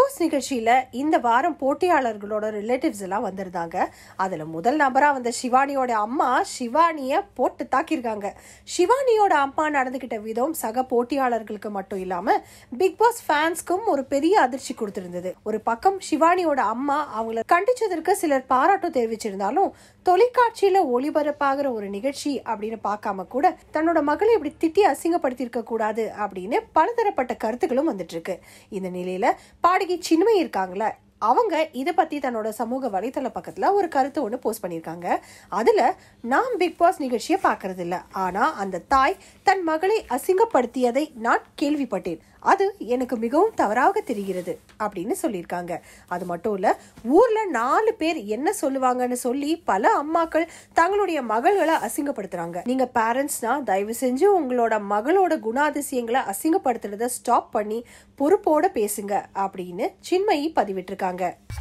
pass நிகழ்ச்சியில இந்த வாரம் போட்டியாளர்களோட ரிலேட்டிவ்ஸ் எல்லாம் வந்திருந்தாங்க அதுல முதல் நபரா வந்த சிவானியோட அம்மா சிவானிய போட்டு தாக்கியிருக்காங்க சிவானியோட அம்மா நடந்துகிட்ட விதம் சக போட்டியாளர்களுக்கு மட்டும் இல்லாம பிக் பாஸ் ஃபேன்ஸ்க்கும் ஒரு பெரிய அதிர்ச்சி கொடுத்திருந்தது ஒரு பக்கம் சிவானியோட அம்மா அவங்கள கண்டிச்சதற்கு சிலர் பாராட்டும் தெரிவிச்சிருந்தாலும் தொலைக்காட்சியில ஒளிபரப்பாகிற ஒரு நிகழ்ச்சி அப்படின்னு பார்க்காம கூட தன்னோட மகளை இப்படி திட்டி அசிங்கப்படுத்தியிருக்க கூடாது அப்படின்னு பலதரப்பட்ட கருத்துக்களும் வந்துட்டு இருக்கு இந்த நிலையில பாடகி சின்மை இருக்காங்கள அவங்க இதை பத்தி தன்னோட சமூக வலைத்தள பக்கத்துல ஒரு கருத்து ஒன்று போஸ்ட் பண்ணியிருக்காங்க அதுல நான் பிக் பாஸ் நிகழ்ச்சியை பார்க்கறது இல்ல ஆனா அந்த தாய் தன் மகளை அசிங்கப்படுத்தியதை நான் கேள்விப்பட்டேன் அது எனக்கு மிகவும் தவறாக தெரிகிறது அப்படின்னு சொல்லியிருக்காங்க அது மட்டும் இல்ல ஊர்ல நாலு பேர் என்ன சொல்லுவாங்கன்னு சொல்லி பல அம்மாக்கள் தங்களுடைய மகள்களை அசிங்கப்படுத்துறாங்க நீங்க பேரண்ட்ஸ்னா தயவு செஞ்சு உங்களோட மகளோட குணாதிசயங்களை அசிங்கப்படுத்துறத ஸ்டாப் பண்ணி பொறுப்போட பேசுங்க அப்படின்னு சின்மயி பதிவிட்டிருக்காங்க